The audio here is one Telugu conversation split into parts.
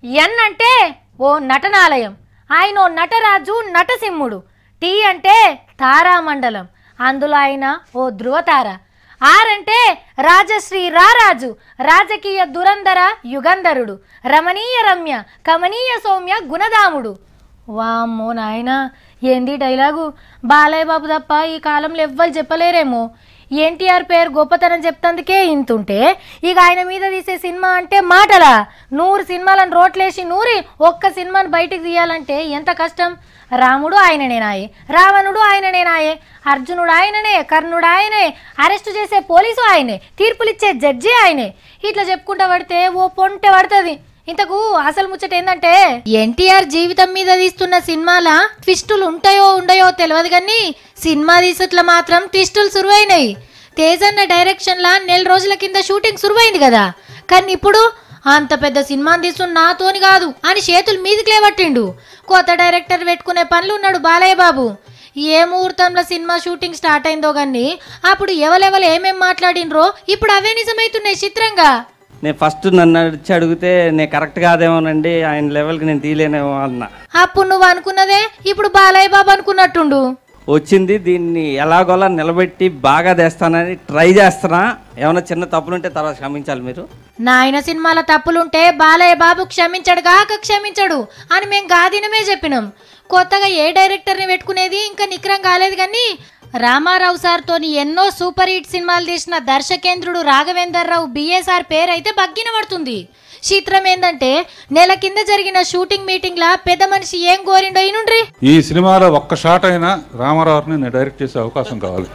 ఎన్ అంటే ఓ నటనాలయం ఆయన ఓ నటరాజు నటసింహుడు టీ అంటే తారామండలం అందులో ఆయన ఓ ధృవతార ఆర్ అంటే రాజశ్రీ రారాజు రాజకీయ దురంధర యుగంధరుడు రమణీయ రమ్య కమనీయ సౌమ్య గుణదాముడు వామ్మో నాయనా ఏంది డైలాగు బాలయ్య బాబు తప్ప ఈ కాలంలో ఎవ్వరు చెప్పలేరేమో ఎన్టీఆర్ పేరు గొప్పతనం చెప్తందుకే ఇంతుంటే ఇక ఆయన మీద తీసే సినిమా అంటే మాటలా నూరు సినిమాలను రోట్లేసి నూరి ఒక్క సినిమాని బయటికి తీయాలంటే ఎంత కష్టం రాముడు ఆయననేనాయే రావణుడు ఆయననేనాయే అర్జునుడు ఆయననే కర్ణుడు ఆయనే అరెస్టు చేసే పోలీసు ఆయనే తీర్పులిచ్చే జడ్జి ఆయనే ఇట్లా చెప్పుకుంటా పడితే ఓ పొంటె పడుతుంది ఇంతకు అసలు ముచ్చట ఏంటంటే ఎన్టీఆర్ జీవితం మీద తీస్తున్న సినిమాల ట్విస్టులు ఉంటాయో ఉండయో తెలియదు కానీ సినిమా తీసట్ల మాత్రం ట్విస్టులు సురువైనాయి తేజన్న డైరెక్షన్లా నెల రోజుల కింద షూటింగ్ సురువైంది కదా కానీ ఇప్పుడు అంత పెద్ద సినిమాని తీస్తున్న నాతోని కాదు అని చేతులు మీదికి లేవట్టిండు కొత్త డైరెక్టర్ పెట్టుకునే పనులు ఉన్నాడు బాలయ్య బాబు ఏ ముహూర్తంలో సినిమా షూటింగ్ స్టార్ట్ అయిందో కానీ అప్పుడు ఎవరెవరు ఏమేం మాట్లాడినరో ఇప్పుడు అవే నిజమైతున్నాయి చిత్రంగా నేను ఫస్ట్ నన్ను వచ్చి అడిగితే నేను కరెక్ట్ కాదేమోనండి ఆయన లెవెల్కి నేను తీయలేనేమో అన్న అప్పుడు నువ్వు అనుకున్నదే ఇప్పుడు బాలయ్య బాబు అనుకున్నట్టుండు వచ్చింది దీన్ని ఎలాగోలా నిలబెట్టి బాగా తెస్తానని ట్రై చేస్తున్నా ఏమైనా చిన్న తప్పులుంటే తర్వాత క్షమించాలి మీరు నాయన సినిమాల తప్పులుంటే బాలయ్య బాబు క్షమించడు కాక క్షమించడు అని మేము గాదినమే చెప్పినాం కొత్తగా ఏ డైరెక్టర్ని పెట్టుకునేది ఇంకా నిక్రం కాలేదు కానీ రామారావు సార్తోని ఎన్నో సూపర్ హిట్ సినిమాలు తీసిన దర్శకేంద్రుడు రాఘవేందర్ రావు బిఎస్ఆర్ పేరైతే బగ్గిన పడుతుంది చిత్రం ఏంటంటే నెల కింద జరిగిన షూటింగ్ మీటింగ్ లా పెద్ద మనిషి ఏం కోరిండో ఇనుండ్రి ఈ సినిమాలో ఒక్క షాట్ అయినా రామారావుని నేను డైరెక్ట్ చేసే అవకాశం కావాలి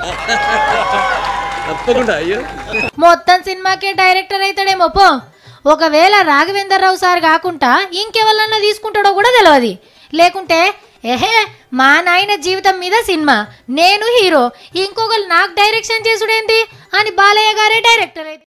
మొత్తం సినిమాకే డైరెక్టర్ అవుతాడేమో పో ఒకవేళ రాఘవేందర్ రావు సార్ కాకుండా ఇంకెవరన్నా తీసుకుంటాడో కూడా తెలియదు లేకుంటే ఎహే మా నాయన జీవితం మీద సినిమా నేను హీరో ఇంకొకరు నాకు డైరెక్షన్ చేసుడేంటి అని బాలయ్య గారే డైరెక్టర్ అయితే